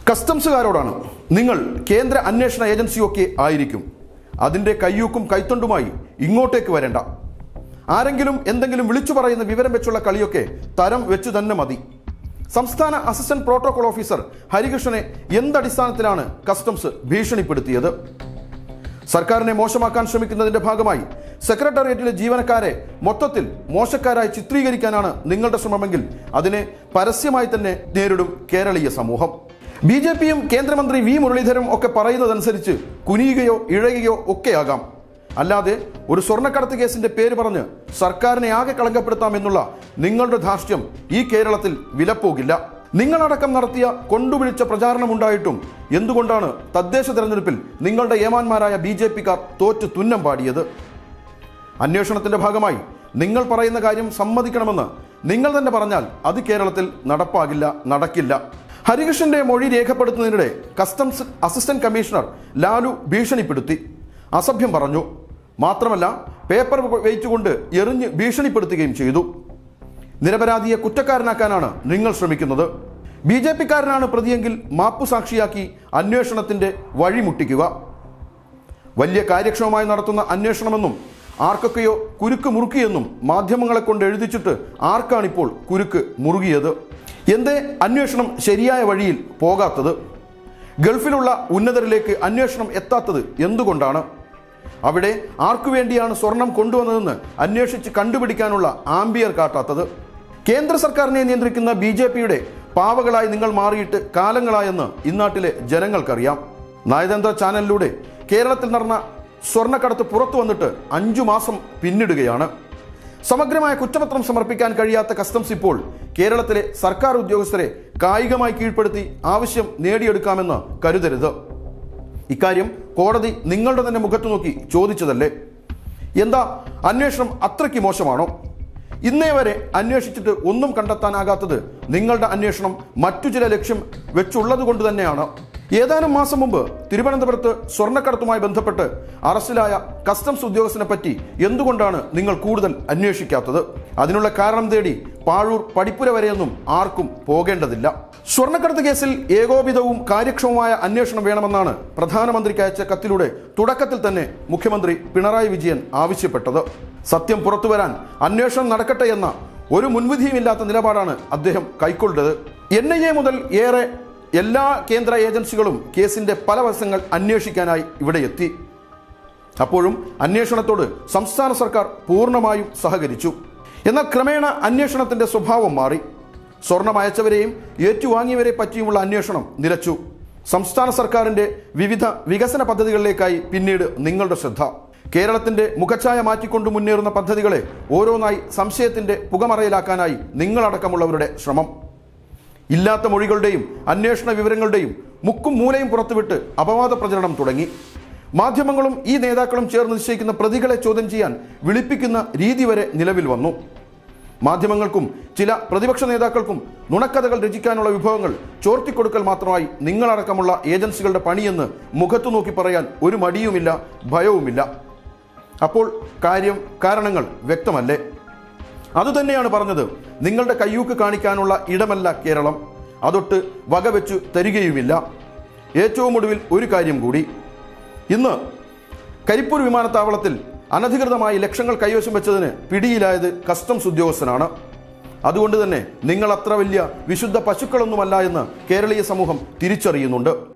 കസ്റ്റംസുകാരോടാണ് നിങ്ങൾ കേന്ദ്ര അന്വേഷണ ഏജൻസിയൊക്കെ ആയിരിക്കും അതിൻ്റെ കയ്യൂക്കും കൈത്തൊണ്ടുമായി ഇങ്ങോട്ടേക്ക് വരണ്ട ആരെങ്കിലും എന്തെങ്കിലും വിളിച്ചു പറയുന്ന വിവരം വെച്ചുള്ള കളിയൊക്കെ തരം വെച്ചു തന്നെ മതി സംസ്ഥാന അസിസ്റ്റന്റ് പ്രോട്ടോകോൾ ഓഫീസർ ഹരികൃഷ്ണനെ എന്തടിസ്ഥാനത്തിലാണ് കസ്റ്റംസ് ഭീഷണിപ്പെടുത്തിയത് സർക്കാരിനെ മോശമാക്കാൻ ശ്രമിക്കുന്നതിന്റെ ഭാഗമായി സെക്രട്ടേറിയറ്റിലെ ജീവനക്കാരെ മൊത്തത്തിൽ മോശക്കാരായി ചിത്രീകരിക്കാനാണ് നിങ്ങളുടെ ശ്രമമെങ്കിൽ അതിനെ പരസ്യമായി തന്നെ നേരിടും കേരളീയ സമൂഹം ബി ജെ പിയും കേന്ദ്രമന്ത്രി വി മുരളീധരും ഒക്കെ പറയുന്നതനുസരിച്ച് കുനിയുകയോ ഇഴയുകയോ ഒക്കെയാകാം അല്ലാതെ ഒരു സ്വർണ്ണക്കടത്ത് കേസിന്റെ പേര് പറഞ്ഞ് സർക്കാരിനെ ആകെ കളങ്കപ്പെടുത്താമെന്നുള്ള നിങ്ങളുടെ ധാർഷ്ട്യം ഈ കേരളത്തിൽ വിലപ്പോകില്ല നിങ്ങളടക്കം നടത്തിയ കൊണ്ടുപിടിച്ച പ്രചാരണമുണ്ടായിട്ടും എന്തുകൊണ്ടാണ് തദ്ദേശ തെരഞ്ഞെടുപ്പിൽ നിങ്ങളുടെ ഏമാന്മാരായ ബി ജെ പിക്കാർ തോറ്റ് തുന്നം പാടിയത് അന്വേഷണത്തിന്റെ ഭാഗമായി നിങ്ങൾ പറയുന്ന കാര്യം സമ്മതിക്കണമെന്ന് നിങ്ങൾ തന്നെ പറഞ്ഞാൽ അത് കേരളത്തിൽ നടപ്പാകില്ല നടക്കില്ല ഹരികൃഷ്ണന്റെ മൊഴി രേഖപ്പെടുത്തുന്നതിനിടെ കസ്റ്റംസ് അസിസ്റ്റന്റ് കമ്മീഷണർ ലാലു ഭീഷണിപ്പെടുത്തി അസഭ്യം പറഞ്ഞു മാത്രമല്ല പേപ്പർ വെയിറ്റ് കൊണ്ട് എറിഞ്ഞ് ഭീഷണിപ്പെടുത്തുകയും ചെയ്തു നിരപരാധിയെ കുറ്റക്കാരനാക്കാനാണ് നിങ്ങൾ ശ്രമിക്കുന്നത് ബി ജെ പിക്കാരനാണ് പ്രതിയെങ്കിൽ മാപ്പുസാക്ഷിയാക്കി അന്വേഷണത്തിന്റെ വഴിമുട്ടിക്കുക വലിയ കാര്യക്ഷമമായി നടത്തുന്ന അന്വേഷണമെന്നും ആർക്കൊക്കെയോ കുരുക്ക് മുറുക്കിയെന്നും മാധ്യമങ്ങളെ കൊണ്ട് എഴുതിച്ചിട്ട് ആർക്കാണിപ്പോൾ കുരുക്ക് മുറുകിയത് എന്തേ അന്വേഷണം ശരിയായ വഴിയിൽ പോകാത്തത് ഗൾഫിലുള്ള ഉന്നതരിലേക്ക് അന്വേഷണം എത്താത്തത് എന്തുകൊണ്ടാണ് അവിടെ ആർക്കു വേണ്ടിയാണ് സ്വർണം കൊണ്ടുവന്നതെന്ന് അന്വേഷിച്ച് കണ്ടുപിടിക്കാനുള്ള ആംബിയർ കാട്ടാത്തത് കേന്ദ്ര സർക്കാരിനെ നിയന്ത്രിക്കുന്ന ബി ജെ പിയുടെ പാവകളായി നിങ്ങൾ മാറിയിട്ട് കാലങ്ങളായെന്ന് ഇന്നാട്ടിലെ ജനങ്ങൾക്കറിയാം നയതന്ത്ര ചാനലിലൂടെ കേരളത്തിൽ നടന്ന സ്വർണ്ണക്കടത്ത് പുറത്തു വന്നിട്ട് അഞ്ചു മാസം പിന്നിടുകയാണ് സമഗ്രമായ കുറ്റപത്രം സമർപ്പിക്കാൻ കഴിയാത്ത കസ്റ്റംസ് ഇപ്പോൾ കേരളത്തിലെ സർക്കാർ ഉദ്യോഗസ്ഥരെ കായികമായി കീഴ്പ്പെടുത്തി ആവശ്യം നേടിയെടുക്കാമെന്ന് കരുതരുത് ഇക്കാര്യം കോടതി നിങ്ങളുടെ തന്നെ മുഖത്ത് നോക്കി ചോദിച്ചതല്ലേ എന്താ അന്വേഷണം അത്രയ്ക്ക് മോശമാണോ ഇന്നേ വരെ അന്വേഷിച്ചിട്ട് ഒന്നും കണ്ടെത്താനാകാത്തത് നിങ്ങളുടെ അന്വേഷണം മറ്റു ചില ലക്ഷ്യം വെച്ചുള്ളത് കൊണ്ട് തന്നെയാണ് ഏതാനും മാസം മുമ്പ് തിരുവനന്തപുരത്ത് സ്വർണ്ണക്കടത്തുമായി ബന്ധപ്പെട്ട് അറസ്റ്റിലായ കസ്റ്റംസ് ഉദ്യോഗസ്ഥനെ പറ്റി എന്തുകൊണ്ടാണ് നിങ്ങൾ കൂടുതൽ അന്വേഷിക്കാത്തത് അതിനുള്ള കാരണം തേടി പാഴൂർ പടിപ്പുര വരെയൊന്നും ആർക്കും പോകേണ്ടതില്ല സ്വർണ്ണക്കടത്ത് കേസിൽ ഏകോപിതവും കാര്യക്ഷമമായ അന്വേഷണം വേണമെന്നാണ് പ്രധാനമന്ത്രിക്ക് അയച്ച കത്തിലൂടെ തുടക്കത്തിൽ തന്നെ മുഖ്യമന്ത്രി പിണറായി വിജയൻ ആവശ്യപ്പെട്ടത് സത്യം പുറത്തുവരാൻ അന്വേഷണം നടക്കട്ടെ എന്ന ഒരു മുൻവിധിയുമില്ലാത്ത നിലപാടാണ് അദ്ദേഹം കൈക്കൊണ്ടത് എൻ ഐ എ മുതൽ ഏറെ എല്ലാ കേന്ദ്ര ഏജൻസികളും കേസിന്റെ പല വശങ്ങൾ അന്വേഷിക്കാനായി ഇവിടെ എത്തി അപ്പോഴും അന്വേഷണത്തോട് സംസ്ഥാന സർക്കാർ പൂർണ്ണമായും സഹകരിച്ചു എന്നാൽ ക്രമേണ അന്വേഷണത്തിന്റെ സ്വഭാവം മാറി സ്വർണം അയച്ചവരെയും ഏറ്റുവാങ്ങിയവരെ പറ്റിയുമുള്ള അന്വേഷണം നിലച്ചു സംസ്ഥാന സർക്കാരിന്റെ വിവിധ വികസന പദ്ധതികളിലേക്കായി പിന്നീട് നിങ്ങളുടെ ശ്രദ്ധ കേരളത്തിന്റെ മുഖച്ഛായ മാറ്റിക്കൊണ്ട് മുന്നേറുന്ന പദ്ധതികളെ ഓരോന്നായി സംശയത്തിന്റെ പുകമറയിലാക്കാനായി നിങ്ങളടക്കമുള്ളവരുടെ ശ്രമം ഇല്ലാത്ത മൊഴികളുടെയും അന്വേഷണ വിവരങ്ങളുടെയും മുക്കും മൂലയും പുറത്തുവിട്ട് അപവാദ പ്രചരണം തുടങ്ങി മാധ്യമങ്ങളും ഈ നേതാക്കളും ചേർന്ന് നിശ്ചയിക്കുന്ന പ്രതികളെ ചോദ്യം ചെയ്യാൻ വിളിപ്പിക്കുന്ന രീതി വരെ നിലവിൽ വന്നു മാധ്യമങ്ങൾക്കും ചില പ്രതിപക്ഷ നേതാക്കൾക്കും നുണക്കഥകൾ രചിക്കാനുള്ള വിഭവങ്ങൾ ചോർത്തിക്കൊടുക്കൽ മാത്രമായി നിങ്ങളടക്കമുള്ള ഏജൻസികളുടെ പണിയെന്ന് മുഖത്തു നോക്കി പറയാൻ ഒരു മടിയുമില്ല ഭയവുമില്ല അപ്പോൾ കാര്യം കാരണങ്ങൾ വ്യക്തമല്ലേ അതുതന്നെയാണ് പറഞ്ഞത് നിങ്ങളുടെ കയ്യൂക്ക് കാണിക്കാനുള്ള ഇടമല്ല കേരളം അതൊട്ട് വകവെച്ചു തരികയുമില്ല ഏറ്റവും ഒടുവിൽ ഒരു കാര്യം കൂടി ഇന്ന് കരിപ്പൂർ വിമാനത്താവളത്തിൽ അനധികൃതമായി ലക്ഷങ്ങൾ കൈവശം വെച്ചതിന് പിടിയിലായത് കസ്റ്റംസ് ഉദ്യോഗസ്ഥനാണ് അതുകൊണ്ട് തന്നെ നിങ്ങൾ അത്ര വലിയ വിശുദ്ധ പശുക്കളൊന്നുമല്ല എന്ന് കേരളീയ സമൂഹം തിരിച്ചറിയുന്നുണ്ട്